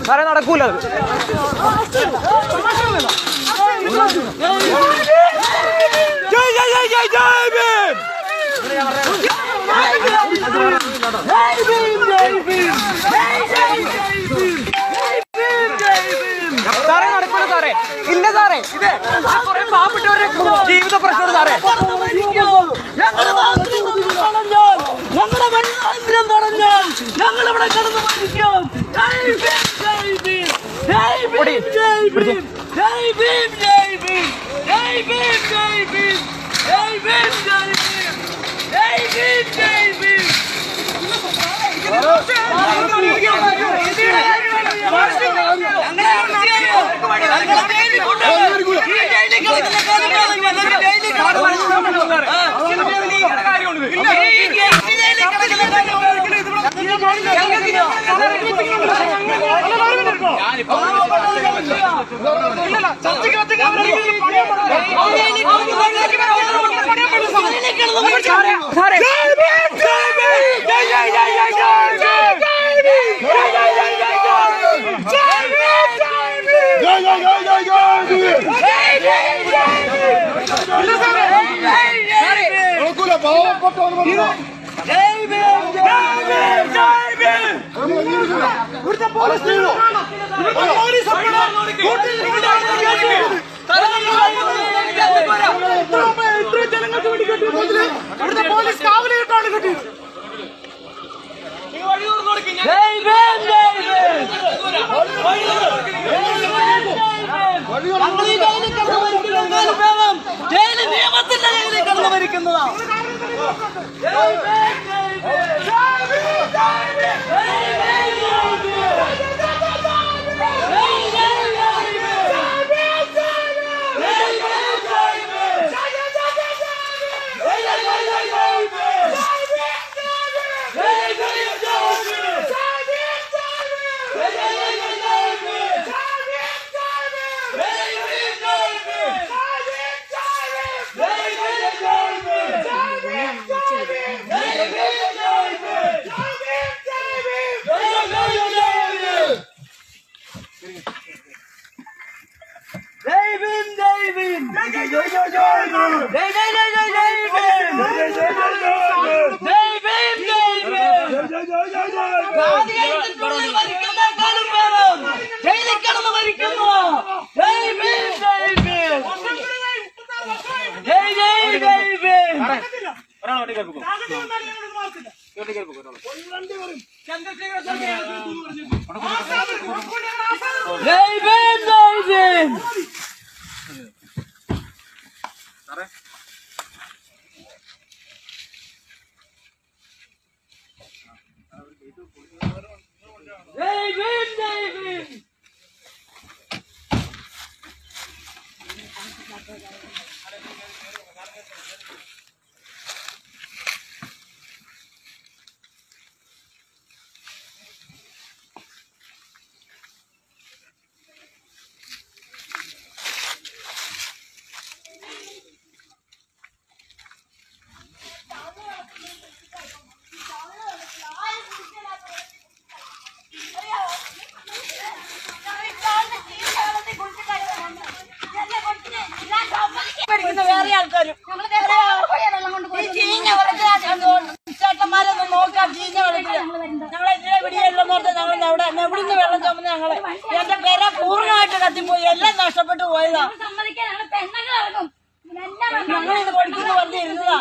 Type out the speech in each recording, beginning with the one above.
സാറേ നടക്കൂല അത് ജയ് ജയ് ജയ് ജയ് ജയ് ഭീം സാറേ നടക്കൂല സാറേ ഇല്ല സാറേ ഇത് കുറെ പാവപ്പെട്ടവരുടെ ജീവിത പ്രശ്നമാണ് സാറേ ഞങ്ങളുടെ ഞങ്ങളുടെ വെള്ളാന്തരം തടഞ്ഞാൽ ഞങ്ങൾ ഇവിടെ കിടന്ന് മരിക്കും ജയ് ഭീം, ജയ് ഭീം, ജയ് ഭീം, ജയ് ഭീം, ജയ് ഭീം, ജയ് ഭീം, ജയ് ഭീം, ജയ് ഭീം, ജയ് ഭീം, ജയ് ഭീം, ജയ് ഭീം, ജയ് ഭീം. സാറേ ജയ് ഭീം, ജയ് ഭീം. ഞങ്ങൾ ഈ ജയിലിൽ കിടന്ന് മരിക്കുന്നതിനേക്കാൾ ഭേദം ജയില് നിയമത്തിന്റെ ജയിലിൽ കിടന്ന് മരിക്കുന്നതാ ജയ് ഭീം, ജയ് ഭീം. ജയ് ഭീം, ജയ് ഭീം. ജയ് ഭീം, ജയ് ഭീം. ജയ് ജയ് ജയ് ഭീം. ജയ് ഭീം, ജയ് ഭീം. ജയ് ഭീം, ജയ് ഭീം. ജയ് ജയ് ജയ് ജയ് ഭീം. ജയ് ജയ് ജയ് ജയ് ഭീം. ജയ് ഭീം, ജയ് ഭീം. ജയ് ഭീം, ജയ് ഭീം. ജയ് ഭീം, ജയ് ഭീം. ജയ് ജയ് ജയ് ജയ് ഭീം. ജയ് ഭീം, ജയ് ഭീം. ജയ് ഭീം, ജയ് ഭീം. ജയ് ഭീം, ജയ് ഭീം. ജയ് ഭീം, ജയ് ഭീം. ജയ് ഭീം, ജയ് ഭീം. ജയ് ഭീം, ജയ് ഭീം. ജയ് ഭീം, ജയ് ഭീം. ജയ് ഭീം, ജയ് ഭീം. ജയ് ജയ് ജയ് ജയ് ജയ് ഭീം. ജയ് ജയ് ജയ് ജയ് ജയ് ഭീം. ജയ് ജയ് ജയ് ജയ് ഭീം. ജയ് ഭീം, ജയ് ഭീം. ജാതികൾക്കുള്ളിൽ മരിക്കുന്നതിനേക്കാളും ഭേദം ജയിലിൽ കിടന്ന് മരിക്കുന്നതാ. ജയ് ഭീം, ജയ് ഭീം. ജയ് ജയ് ജയ് ഭീം. ജയ് ഭീം, ജയ് ഭീം. ജയ് ഭീം, ജയ് ഭീം. പഠിക്കുന്ന വേറെ ആൾക്കാരും ഈ ചീഞ്ഞ വെള്ളത്തിനകത്ത് ചേട്ടന്മാരൊന്നും നോക്കാം ചീഞ്ഞ വെള്ളത്തില് ഞങ്ങളെ ഇതിലെ പിടിയെല്ലാം നോർത്ത് ഞങ്ങൾ അവിടെ എവിടുന്ന് വെള്ളം ചുമന്ന് ഞങ്ങളെ എന്റെ പേര പൂർണ്ണമായിട്ട് കത്തിപ്പോയി എല്ലാം നഷ്ടപ്പെട്ടു പോയതാ ഞങ്ങൾ ഇത് പഠിക്കുന്ന വണ്ടി ഇരുന്നതാ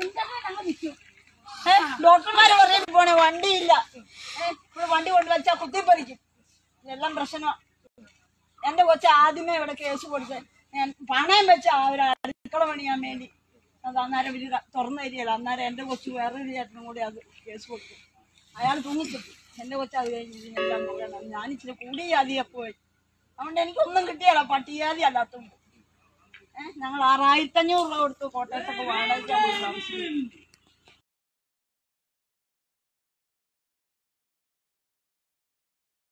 ഏ, ഡോക്ടർമാര് പറയുന്നത് പോണേ വണ്ടിയില്ല ഏ, ഇവിടെ വണ്ടി കൊണ്ടുവച്ചാ കുത്തിപ്പറിക്കും എല്ലാം പ്രശ്നമാ എന്റെ കൊച്ച ആദ്യമേ ഇവിടെ കേസ് കൊടുത്ത് ഞാൻ പണയം വെച്ച ഒരു അടുക്കള പണിയാൻ വേണ്ടി അത് അന്നേരം ഇവര് തുറന്നു തരികയില്ല അന്നേരം എന്റെ കൊച്ചു വേറൊരു ചേട്ടനും കൂടി അത് കേസ് കൊടുത്തു അയാൾ തൂങ്ങിച്ചിട്ടു എന്റെ കൊച്ചു അത് കഴിഞ്ഞ് ഇതിനെല്ലാം നോക്കണം ഞാൻ ഇച്ചിരി കൂടി ജാതിയെ പോയി അതുകൊണ്ട് എനിക്കൊന്നും കിട്ടിയല്ല പട്ടികജാതി അല്ലാത്തതുകൊണ്ട് ഏഹ് ഞങ്ങൾ ആറായിരത്തി അഞ്ഞൂറ് രൂപ കൊടുത്തു കോട്ടയത്തൊക്കെ വാടകയ്ക്കാൻ പോയി താമസിക്കുന്നു